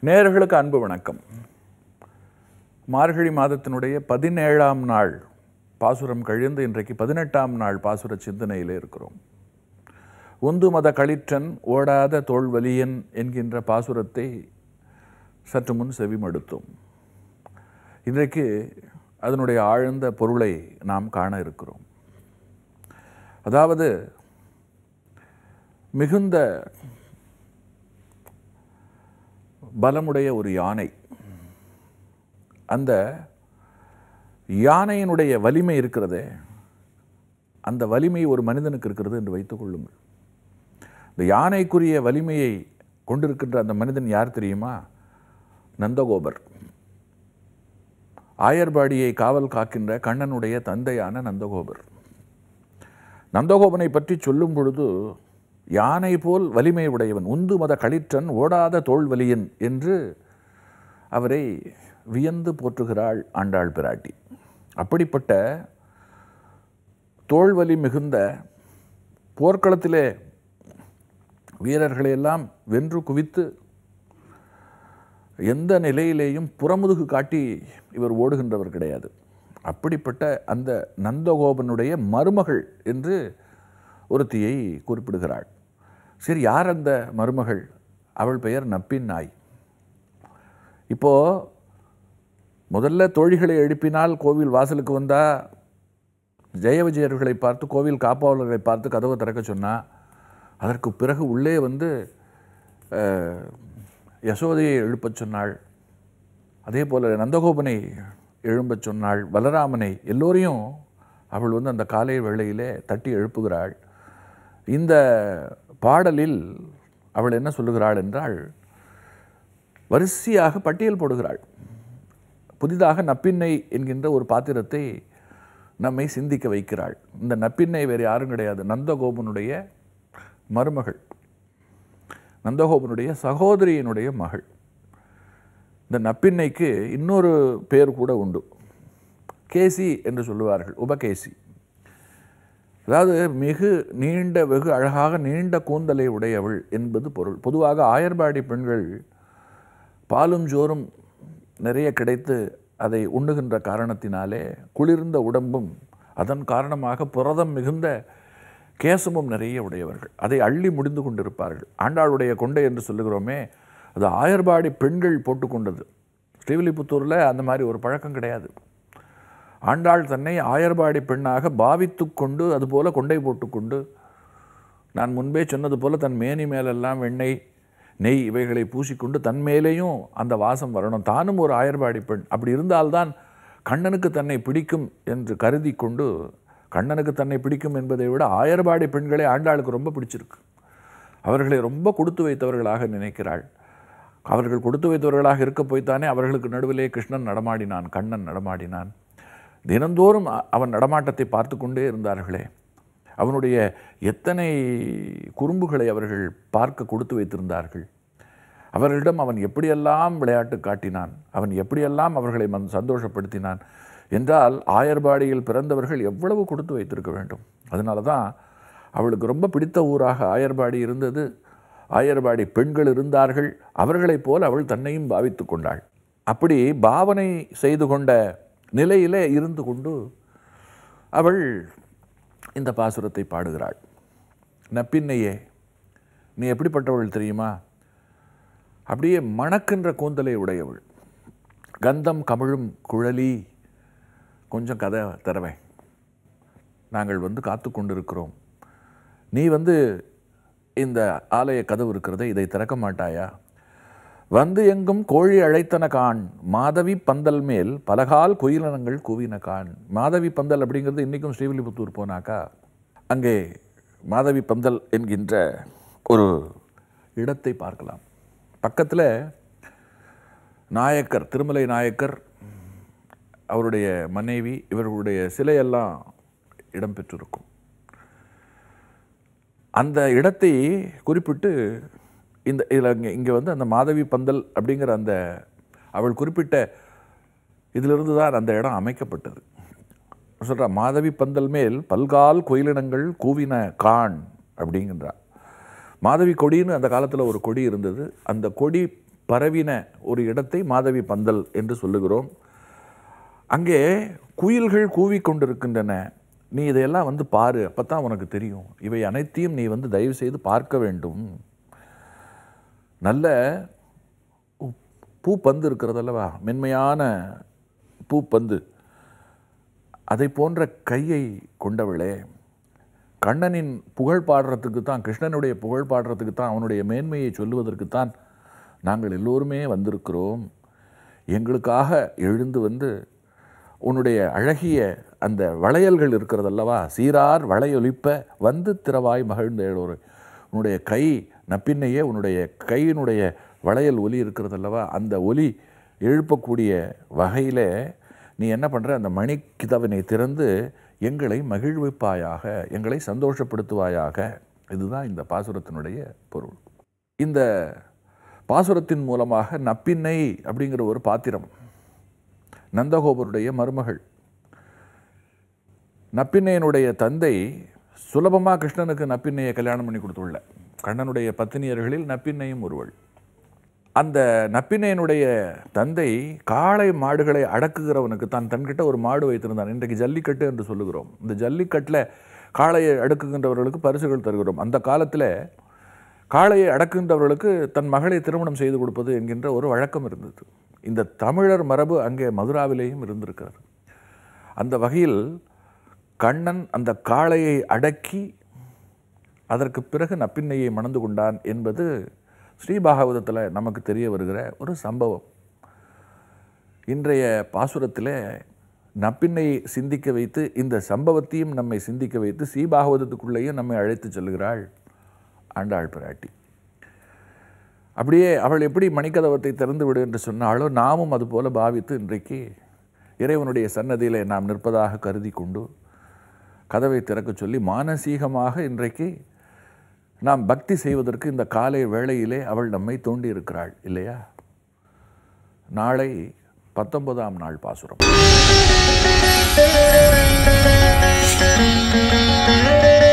நேயர்களுக்கு அன்பு வணக்கம் மார்கழி மாதத்தினுடைய பதினேழாம் நாள் பாசுரம் கழிந்து இன்றைக்கு பதினெட்டாம் நாள் பாசுர சிந்தனையிலே இருக்கிறோம் உந்து மத களிற்றன் ஓடாத தோல்வலியன் என்கின்ற பாசுரத்தை சற்று முன் செவிமடுத்தோம் இன்றைக்கு அதனுடைய ஆழ்ந்த பொருளை நாம் காண இருக்கிறோம் அதாவது மிகுந்த பலமுடைய ஒரு யானை அந்த யானையினுடைய வலிமை இருக்கிறதே அந்த வலிமை ஒரு மனிதனுக்கு இருக்கிறது என்று வைத்துக் கொள்ளுங்கள் இந்த யானைக்குரிய வலிமையை கொண்டிருக்கின்ற அந்த மனிதன் யார் தெரியுமா நந்தகோபர் ஆயர்பாடியை காவல் காக்கின்ற கண்ணனுடைய தந்தையான நந்தகோபர் நந்தகோபனை பற்றி சொல்லும் பொழுது யானை போல் வலிமை உடையவன் உந்து மத களிற்றன் ஓடாத தோல்வலியன் என்று அவரை வியந்து போற்றுகிறாள் ஆண்டாள் பிராட்டி அப்படிப்பட்ட தோல்வலி மிகுந்த போர்க்களத்திலே வீரர்களையெல்லாம் வென்று குவித்து எந்த நிலையிலேயும் புறமுதுகு காட்டி இவர் ஓடுகின்றவர் கிடையாது அப்படிப்பட்ட அந்த நந்தகோபனுடைய மருமகள் என்று ஒருத்தியை குறிப்பிடுகிறாள் சரி யார் அந்த மருமகள் அவள் பெயர் நப்பின் நாய் இப்போ முதல்ல தோழிகளை எழுப்பினால் கோவில் வாசலுக்கு வந்தா ஜெய விஜயர்களை பார்த்து கோவில் காப்பாளர்களை பார்த்து கதவை திறக்க சொன்னா அதற்கு பிறகு உள்ளே வந்து அஹ், யசோதையை எழுப்பச் சொன்னாள் அதே போல் நந்தகோபனை எழும்பச் சொன்னாள் பலராமனை எல்லோரையும் அவள் வந்து அந்த காலை வேளையிலே தட்டி எழுப்புகிறாள் இந்த பாடலில் அவள் என்ன சொல்லுகிறாள் என்றால் வரிசையாக பட்டியல் போடுகிறாள் புதிதாக நப்பின்னை என்கின்ற ஒரு பாத்திரத்தை நம்மை சிந்திக்க வைக்கிறாள் இந்த நப்பின்னை வேறு யாரும் கிடையாது நந்தகோபனுடைய மருமகள் நந்தகோபனுடைய சகோதரியினுடைய மகள் இந்த நப்பின்னைக்கு இன்னொரு பேர் கூட உண்டு கேசி என்று சொல்லுவார்கள் உபகேசி அதாவது மிகு நீண்ட வெகு அழகாக நீண்ட கூந்தலை உடையவள் என்பது பொருள் பொதுவாக ஆயர்பாடி பெண்கள் பாலும் ஜோறும் நிறைய கிடைத்து அதை உண்ணுகின்ற காரணத்தினாலே குளிர்ந்த உடம்பும் அதன் காரணமாக புரதம் மிகுந்த கேசமும் நிறைய உடையவர்கள் அதை அள்ளி முடிந்து கொண்டிருப்பார்கள் ஆண்டாளுடைய கொண்டை என்று சொல்லுகிறோமே அது ஆயர்பாடி பெண்கள் போட்டுக்கொண்டது ஸ்ரீவில்லிபுத்தூரில் அந்த மாதிரி ஒரு பழக்கம் கிடையாது ஆண்டாள் தன்னை ஆயர்பாடி பெண்ணாக பாவித்து கொண்டு அதுபோல கொண்டை போட்டுக்கொண்டு நான் முன்பே சொன்னது போல தன் மேனி மேலெல்லாம் வெண்ணெய் நெய் இவைகளை பூசிக்கொண்டு தன் மேலேயும் அந்த வாசம் வரணும் தானும் ஒரு ஆயர்பாடி பெண் அப்படி இருந்தால்தான் கண்ணனுக்கு தன்னை பிடிக்கும் என்று கருதி கொண்டு கண்ணனுக்கு தன்னை பிடிக்கும் என்பதை விட ஆயர்பாடி பெண்களை ஆண்டாளுக்கு ரொம்ப பிடிச்சிருக்கு அவர்களை ரொம்ப கொடுத்து வைத்தவர்களாக நினைக்கிறாள் அவர்கள் கொடுத்து வைத்தவர்களாக இருக்க போய்த்தானே அவர்களுக்கு நடுவிலே கிருஷ்ணன் நடமாடினான் கண்ணன் நடமாடினான் தினந்தோறும் அ- அவன் நடமாட்டத்தை பார்த்து கொண்டே இருந்தார்களே அவனுடைய எத்தனை குறும்புகளை அவர்கள் பார்க்க கொடுத்து வைத்திருந்தார்கள் அவர்களிடம் அவன் எப்படியெல்லாம் விளையாட்டு காட்டினான் அவன் எப்படியெல்லாம் அவர்களை மன் சந்தோஷப்படுத்தினான் என்றால் ஆயர்பாடியில் பிறந்தவர்கள் எவ்வளவு கொடுத்து வைத்திருக்க வேண்டும் அதனால தான் அவளுக்கு ரொம்ப பிடித்த ஊராக ஆயர்பாடி இருந்தது ஆயர்பாடி பெண்கள் இருந்தார்கள் அவர்களைப் போல் அவள் தன்னையும் பாவித்து கொண்டாள் அப்படி பாவனை செய்து கொண்ட நிலையிலே இருந்து கொண்டு அவள் இந்த பாசுரத்தை பாடுகிறாள் நப்பின்னையே நீ எப்படிப்பட்டவள் தெரியுமா அப்படியே மணக்கின்ற கூந்தலை உடையவள் கந்தம் கமிழும் குழலி கொஞ்சம் கதை தரவேன் நாங்கள் வந்து காத்து கொண்டிருக்கிறோம் நீ வந்து இந்த ஆலய கதவு இருக்கிறதே இதை திறக்க மாட்டாயா வந்து எங்கும் கோழி அழைத்தன கான் மாதவி பந்தல் மேல் பலகால் குயிலனங்கள் கூவின கான் மாதவி பந்தல் அப்படிங்கிறது இன்றைக்கும் ஸ்ரீவில்லிபுத்தூர் போனாக்கா அங்கே மாதவி பந்தல் என்கின்ற ஒரு இடத்தை பார்க்கலாம் பக்கத்தில் நாயக்கர் திருமலை நாயக்கர் அவருடைய மனைவி இவர்களுடைய சிலையெல்லாம் இடம்பெற்றிருக்கும் அந்த இடத்தை குறிப்பிட்டு இந்த இதில் இங்கே இங்கே வந்து அந்த மாதவி பந்தல் அப்படிங்கிற அந்த அவள் குறிப்பிட்ட இதிலிருந்து தான் அந்த இடம் அமைக்கப்பட்டது சொல்கிறா மாதவி பந்தல் மேல் பல்கால் கோயிலினங்கள் கூவின கான் அப்படிங்கின்றா மாதவி கொடின்னு அந்த காலத்தில் ஒரு கொடி இருந்தது அந்த கொடி பரவின ஒரு இடத்தை மாதவி பந்தல் என்று சொல்லுகிறோம் அங்கே குயில்கள் கூவிக்கொண்டிருக்கின்றன நீ இதையெல்லாம் வந்து பாரு அப்போ தான் உனக்கு தெரியும் இவை அனைத்தையும் நீ வந்து தயவு செய்து பார்க்க வேண்டும் நல்ல பூப்பந்து இருக்கிறதல்லவா மென்மையான பூப்பந்து அதை போன்ற கையை கொண்டவளே கண்ணனின் புகழ் பாடுறதுக்கு தான் கிருஷ்ணனுடைய புகழ் பாடுறதுக்கு தான் அவனுடைய மேன்மையை சொல்லுவதற்கு தான் நாங்கள் எல்லோருமே வந்திருக்கிறோம் எங்களுக்காக எழுந்து வந்து உன்னுடைய அழகிய அந்த வளையல்கள் இருக்கிறதல்லவா சீரார் வளையொலிப்ப வந்து திறவாய் மகிழ்ந்தேளோரு உன்னுடைய கை நப்பின்னையே உன்னுடைய கையினுடைய வளையல் ஒலி இருக்கிறதல்லவா அந்த ஒலி எழுப்பக்கூடிய வகையில் நீ என்ன பண்ணுற அந்த மணிக்கிதவனை திறந்து எங்களை மகிழ்விப்பாயாக எங்களை சந்தோஷப்படுத்துவாயாக இதுதான் இந்த பாசுரத்தினுடைய பொருள் இந்த பாசுரத்தின் மூலமாக நப்பின்னை அப்படிங்கிற ஒரு பாத்திரம் நந்தகோபருடைய மருமகள் நப்பின்னையனுடைய தந்தை சுலபமாக கிருஷ்ணனுக்கு நப்பின்னையை கல்யாணம் பண்ணி கொடுத்துள்ள கண்ணனுடைய பத்தினியர்களில் நப்பின்னையும் ஒருவள் அந்த நப்பின்னையனுடைய தந்தை காளை மாடுகளை அடக்குகிறவனுக்கு தான் தன்கிட்ட ஒரு மாடு வைத்திருந்தான் இன்றைக்கு ஜல்லிக்கட்டு என்று சொல்லுகிறோம் இந்த ஜல்லிக்கட்டில் காளையை அடக்குகின்றவர்களுக்கு பரிசுகள் தருகிறோம் அந்த காலத்தில் காளையை அடக்குகின்றவர்களுக்கு தன் மகளை திருமணம் செய்து கொடுப்பது என்கின்ற ஒரு வழக்கம் இருந்தது இந்த தமிழர் மரபு அங்கே மதுராவிலேயும் இருந்திருக்கிறது அந்த வகையில் கண்ணன் அந்த காளையை அடக்கி அதற்கு பிறகு நப்பின்னையை மணந்து கொண்டான் என்பது ஸ்ரீபாகவதத்தில் நமக்கு தெரிய வருகிற ஒரு சம்பவம் இன்றைய பாசுரத்தில் நப்பின்னை சிந்திக்க வைத்து இந்த சம்பவத்தையும் நம்மை சிந்திக்க வைத்து ஸ்ரீபாகவதத்துக்குள்ளேயும் நம்மை அழைத்து செல்கிறாள் ஆண்டாள் பிராட்டி அப்படியே அவள் எப்படி மணிக்கதவத்தை திறந்து விடு என்று சொன்னாலோ நாமும் அதுபோல பாவித்து இன்றைக்கு இறைவனுடைய சன்னதியில் நாம் நிற்பதாக கருதி கொண்டு கதவை திறக்க சொல்லி மானசீகமாக இன்றைக்கு நாம் பக்தி செய்வதற்கு இந்த காலை வேளையிலே அவள் நம்மை தூண்டி இருக்கிறாள் இல்லையா நாளை பத்தொன்பதாம் நாள் பாசுரம்